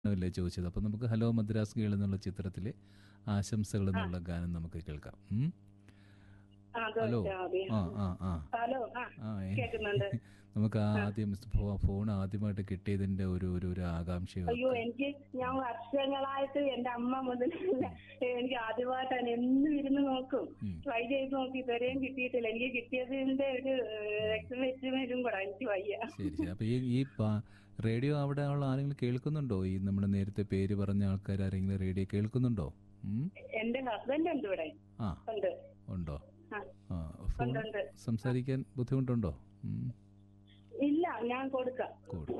അല്ലേ ചോദിച്ചത് അപ്പം നമുക്ക് ഹലോ മദ്രാസ് ഗേൾ എന്നുള്ള ചിത്രത്തിലെ ആശംസകൾ എന്നുള്ള ഗാനം നമുക്ക് കേൾക്കാം ഉം? ആ, അത് ഹലോ വെച്ചാ മതി. ആ ആ ആ ഹലോ ആ ആ ഏ. കേൾക്കുന്നുണ്ട് നമുക്ക് ആദ്യം ഫോ- ഫോൺ ആദ്യമായിട്ട് കിട്ടിയതിന്റെ ഒരു ഒരു ഒരു ആകാംക്ഷയോ അയ്യോ എനിക്ക് ഞാൻ വർഷങ്ങളായിട്ട് എന്റെ അമ്മ മുതൽ എനിക്ക് ആദ്യമായിട്ടാണ് എന്നും ഇരുന്ന് നോക്കും ഉം. ട്രൈ ചെയ്ത് നോക്കി ഇതുവരെയും കിട്ടിയിട്ടില്ല എനിക്ക് കിട്ടിയതിന്റെ ഒരു എക്സ്പെരിമെന്റും കൂടെ എനിക്ക് വയ്യ ശരി ശരി അപ്പൊ ഈ ഈ പാ- റേഡിയോ അവിടെ ഉള്ള ആരെങ്കിലും കേൾക്കുന്നുണ്ടോ ഈ നമ്മുടെ നേരത്തെ പേര് പറഞ്ഞ ആൾക്കാർ ആരെങ്കിലും റേഡിയോ കേൾക്കുന്നുണ്ടോ ഉം? എന്റെ ഹസ്ബൻഡ് ഉണ്ട് ഇവിടെ ആ ഉണ്ട് ഉണ്ടോ ആ. ആ ഫോൺ ഉണ്ട്, ഉണ്ട്. സംസാരിക്കാൻ ബുദ്ധിമുട്ടുണ്ടോ ഉം. ഇല്ല ഞാൻ കൊടുക്കാം കൂടി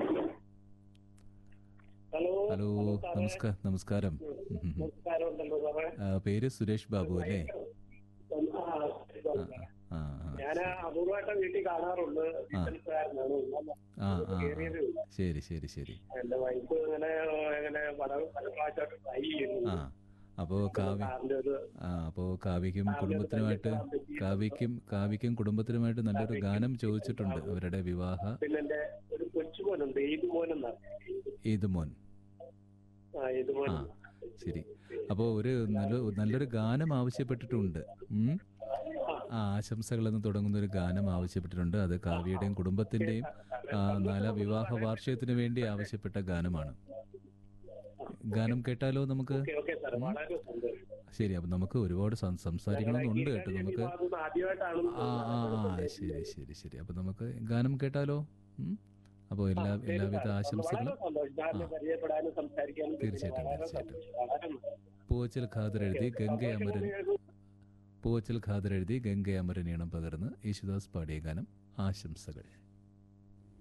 ഹലോ ഹലോ നമസ്കാരം നമസ്കാരം ഉം, ഉം. നമസ്കാരം ഉണ്ടല്ലോ സാറേ ആ, പേര് സുരേഷ് ബാബു അല്ലേ ആ, ആ ആ ഞാൻ അപൂർവമായിട്ട് വീട്ടിൽ കാണാറുണ്ട് ബിസിനസ്സുകാരനാണ് ആ ആ കയറിയതേ ഉള്ളൂ ശരി ശരി ശരി എന്റെ വൈഫ് ഇങ്ങനെ ഇങ്ങനെ പല പല പ്രാവശ്യമായിട്ട് ട്രൈ ചെയ്യുന്നു ആ അപ്പോ കാവ്യ സാറിന്റെ ഒരു ആ അപ്പോ കാവ്യക്കും കുടുംബത്തിനുമായിട്ട് കാവ്യക്കും കാവ്യക്കും കുടുംബത്തിനുമായിട്ട് നല്ലൊരു ഗാനം ചോദിച്ചിട്ടുണ്ട് അവരുടെ വിവാഹ പിന്നെ എന്റെ ഒരു കൊച്ചുമോനുണ്ട് ഏത് മോനെന്നാ ഏത് മോൻ ആ ഏത് മോൻ ആ ശരി അപ്പോ ഒരു നല്ല നല്ലൊരു ഗാനം ആവശ്യപ്പെട്ടിട്ടുണ്ട് ഉം. ആ ആശംസകൾ എന്ന് തുടങ്ങുന്ന ഒരു ഗാനം ആവശ്യപ്പെട്ടിട്ടുണ്ട് അത് കാവ്യയുടെയും കുടുംബത്തിന്റെയും ആ, നല്ല വിവാഹ വാർഷികത്തിന് വേണ്ടി ആവശ്യപ്പെട്ട ഗാനമാണ് ഗാനം കേട്ടാലോ നമുക്ക് ഓക്കെ ഓക്കെ സാർ വളരെ സന്തോഷം ശരി അപ്പൊ നമുക്ക് ഒരുപാട് സം- സംസാരിക്കണമെന്നുണ്ട് കേട്ടോ നമുക്ക് അതൊന്നും ആദ്യമായിട്ടാണ് ആ ആ ആ ശരി ശരി ശരി അപ്പൊ നമുക്ക് ഗാനം കേട്ടാലോ ഉം? അപ്പൊ എല്ലാ എല്ലാവിധ ആശംസകളും വളരെ സന്തോഷം സാറിനെ പരിചയപ്പെടാനും സംസാരിക്കാനും തീർച്ചയായിട്ടും, വളരെ തീർച്ചയായിട്ടും. സന്തോഷം. വളരെ നന്ദി. പൂവച്ചൽ ഖാദർ എഴുതി ഗംഗ അമരൻ പൂവച്ചൽ ഖാദർ എഴുതി ഗംഗ അമരൻ ഈണം പകർന്ന് യേശുദാസ് പാടിയ ഗാനം ആശംസകൾ